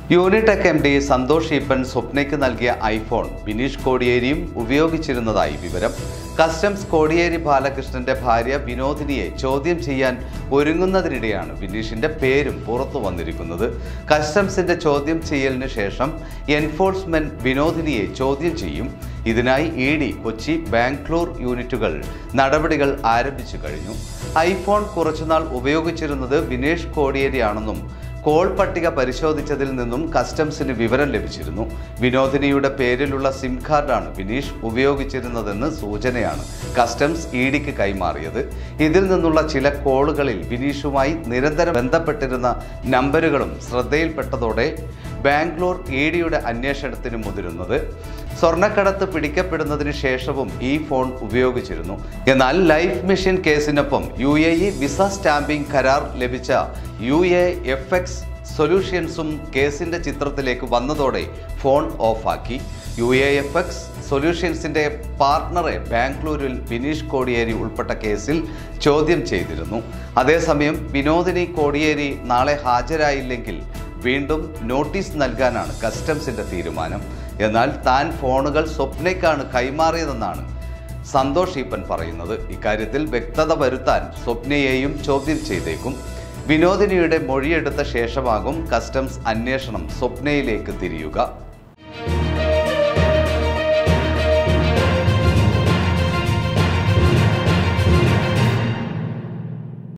Unitech M D Santhosh Eappen സ്വപ്നയ്ക്ക് നൽകിയ iPhone Bineesh കോടിയേരിയും ഉപയോഗിച്ചിരുന്നതായി വിവരം കസ്റ്റംസ് കോടിയേരി ബാലകൃഷ്ണന്റെ ഭാര്യ വിനോദിനിയെ ചോദ്യം ചെയ്യാൻ ഒരുങ്ങുന്നതിനിടെയാണ് ബിനീഷിന്റെ പേരും പുറത്തു വന്നിരിക്കുന്നത് കസ്റ്റംസിന്റെ ചോദ്യം ചെയ്യലിന് ശേഷം എൻഫോഴ്സ്മെന്റ് വിനോദിനിയെ ചോദ്യം ചെയ്യും ഇതിനായി ഇ ഡി കൊച്ചി ബാംഗ്ലൂർ യൂണിറ്റുകൾ നടപടികൾ ആരംഭിച്ചു കഴിഞ്ഞു ഐഫോൺ കുറച്ചുനാൾ ഉപയോഗിച്ചിരുന്നത് ബിനേഷ് കോടിയേരിയാണെന്നും കോൾ പട്ടിക പരിശോധിച്ചതിൽ നിന്നും കസ്റ്റംസിന് വിവരം ലഭിച്ചിരുന്നു വിനോദിനിയുടെ പേരിലുള്ള സിം കാർഡാണ് ബിനീഷ് ഉപയോഗിച്ചിരുന്നതെന്ന് സൂചനയാണ് കസ്റ്റംസ് ഇ ഡിക്ക് കൈമാറിയത് ഇതിൽ നിന്നുള്ള ചില കോളുകളിൽ ബിനീഷുമായി നിരന്തരം ബന്ധപ്പെട്ടിരുന്ന നമ്പറുകളും ശ്രദ്ധയിൽപ്പെട്ടതോടെ ബാംഗ്ലൂർ ഇ ഡിയുടെ അന്വേഷണത്തിന് മുതിരുന്നത് സ്വർണ്ണക്കടത്ത് പിടിക്കപ്പെടുന്നതിന് ശേഷവും ഈ ഫോൺ ഉപയോഗിച്ചിരുന്നു എന്നാൽ ലൈഫ് മിഷൻ കേസിനൊപ്പം U A E visa stamping കരാർ ലഭിച്ച യു എ എഫ് എക്സ് സൊല്യൂഷൻസും കേസിന്റെ ചിത്രത്തിലേക്ക് വന്നതോടെ ഫോൺ ഓഫാക്കി യു എ എഫ് എക്സ് സൊല്യൂഷൻസിന്റെ പാർട്ണറെ ബാംഗ്ലൂരിൽ ബിനീഷ് കോടിയേരി ഉൾപ്പെട്ട കേസിൽ ചോദ്യം ചെയ്തിരുന്നു അതേസമയം വിനോദിനി കോടിയേരി നാളെ ഹാജരായില്ലെങ്കിൽ വീണ്ടും നോട്ടീസ് നൽകാനാണ് കസ്റ്റംസിന്റെ തീരുമാനം എന്നാൽ താൻ ഫോണുകൾ സ്വപ്നയ്ക്കാണ് കൈമാറിയതെന്നാണ് സന്തോഷ് ഈപ്പൻ പറയുന്നത് ഇക്കാര്യത്തിൽ വ്യക്തത വരുത്താൻ സ്വപ്നയെയും ചോദ്യം ചെയ്തേക്കും വിനോദിനിയുടെ മൊഴിയെടുത്ത ശേഷമാകും കസ്റ്റംസ് അന്വേഷണം സ്വപ്നയിലേക്ക് തിരിയുക